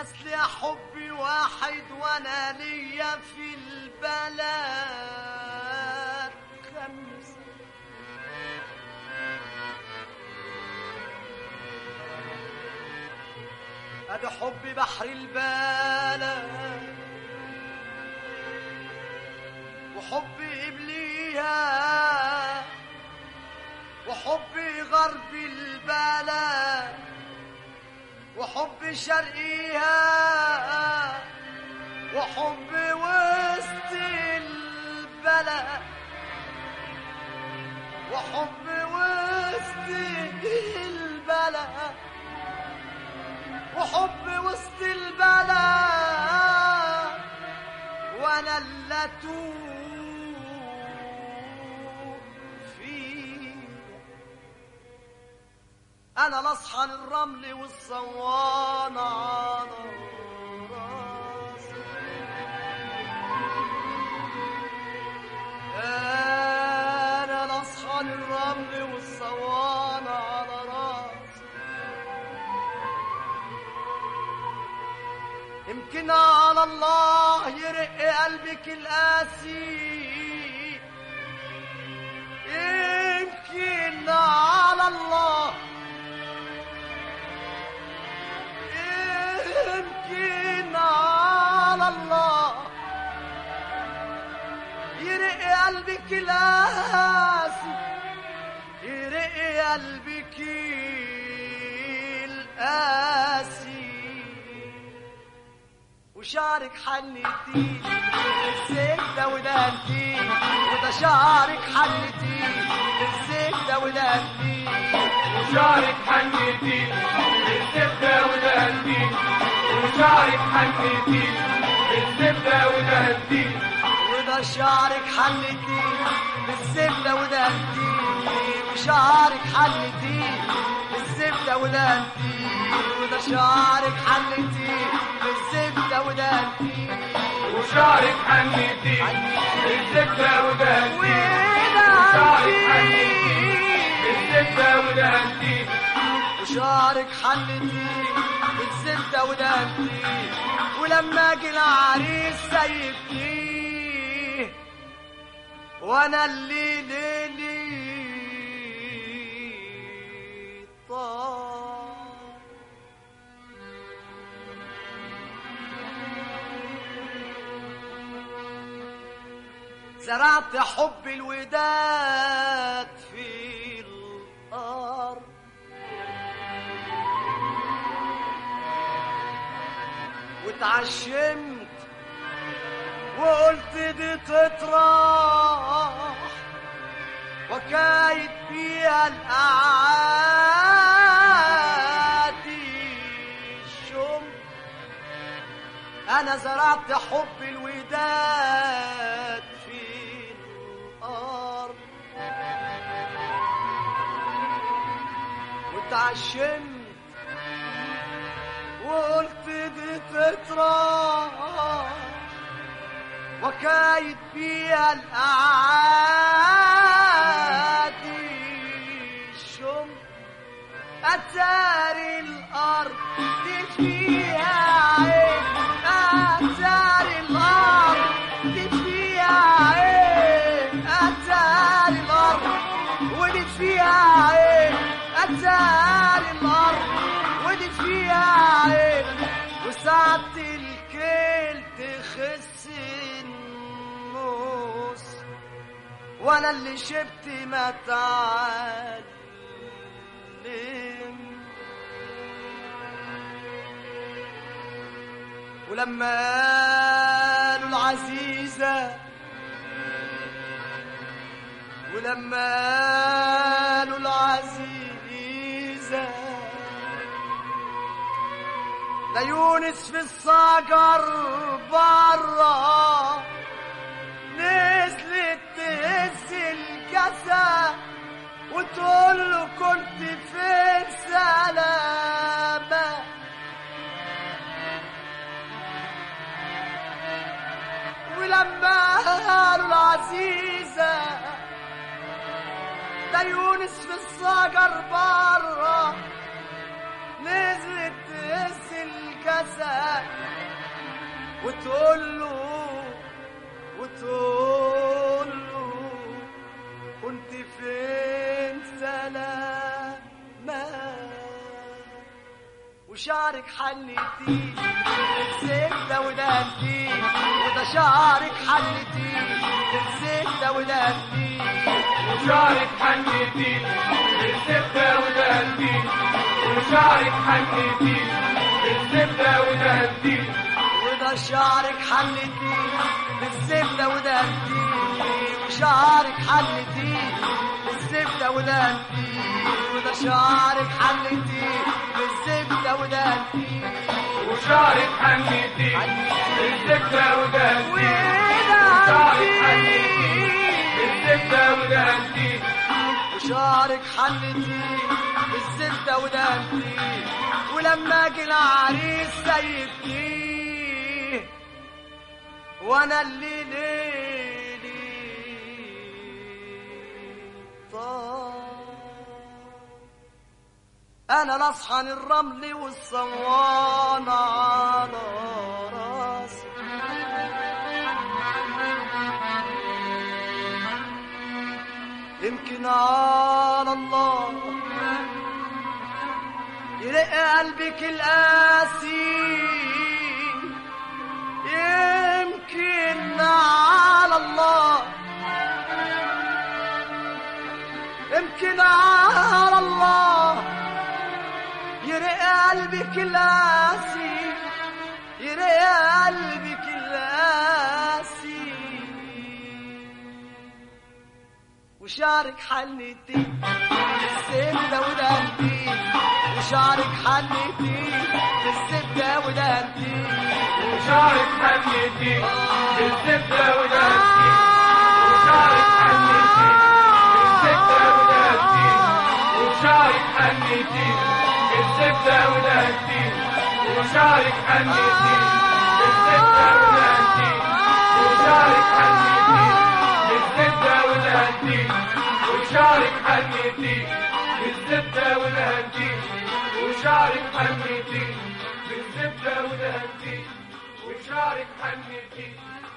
اصل يا حبي واحد وانا ليا في البلد خمسة ادي حبي بحر البلد وحبي إبليها وحبي غرب البلد وحبي شرقيها وحبي وسط البلد وحبي وسط البلد وحبي وسط البلد وانا اللي اتوه فيه انا الاصحى للرمل والصوانة على راسي انا الاصحى للرمل والصوانة على راسي يمكن على الله يرق قلبك القاسي يمكن على الله يمكن على الله يرق قلبك القاسي يرق قلبك القاسي وشعرك حنتي الزبدة ودهنتي وده شعرك حنتي الزبدة ودهنتي وشعرك حنيتي الزبدة ودهنتي وشعرك حنيتي الزبدة ودهنتي وده شعرك حنتي بالزبدة ودهنتي وشعرك حنتي بالزبدة ودهنتي وده شعرك حنتي بالزبدة ودهنتي وشعرك حنيتي الزبدة ودهنتي وشعرك حنيتي الزبدة ودهنتي وشعرك حنتي بالزبدة ودهنتي ولما اجي العريس سيبتيه وانا اللي ليلي طار زرعت حب الوداد في الأرض واتعشمت وقلت دي تطرح وكايد بيها الأعادي الشم أنا زرعت حب الوداد في الأرض واتعشمت وقلت دي تطرح وكايد بيها الأعادي الشم أتاري الأرض دي فيها عين أتاري الأرض دي فيها عين أتاري الأرض ودي فيها عين أتاري الأرض ودي فيها عين وساعة الكيل تخس النص وانا اللي شبت ما تعلم ولما قالوا العزيزة ولما قالوا العزيزة ده يونس في الصقر برا نزلت تهز الكسا وتقول له كنت فين سلامة ولما قالوا العزيزة ده يونس في الصقر برا نزلت تهز الكسا نفسك وتقول له وتقول له كنت فين سلامة وشعرك حلتي الزبدة ودهنتي وده شعرك حلتي الزبدة ودهنتي وشعرك حنيتي بالزبدة ودهنتي وشعرك حنيتي بالزبدة ودهنتي وده شعرك حلتي بالزبدة ودهنتي وشعرك حلتي بالزبدة ودهنتي وده شعرك حلتي بالزبدة ودهنتي وشعرك حنيتي بالزبدة ودهنتي ودهنتي بالزبدة ودهنتي وشعرك حلتي بالزبدة ودهنتي ولما جه العريس سيبتيه وانا اللي ليلي طار انا الاصحن الرمل والصوان على راسي يمكن على الله يرق قلبك القاسي يمكن على الله يمكن على الله يرق قلبك القاسي يرق قلبك القاسي وشعرك حنتي بالزبدة ودهنتي وشعرك حنتي بالزبدة ودهنتي وشعرك حنيتي بالزبدة ودهنتي وشعرك حنيتي بالزبدة ودهنتي وشعرك حنيتي بالزبدة ودهنتي وشعرك حنيتي بالزبدة ودهنتي وشعرك حنيتي بالزبدة ودهنتي وشعرك حنيتي بالزبدة ودهنتي وشعرك حنيتي بالزبدة ودهنتي وشعرك حنيتي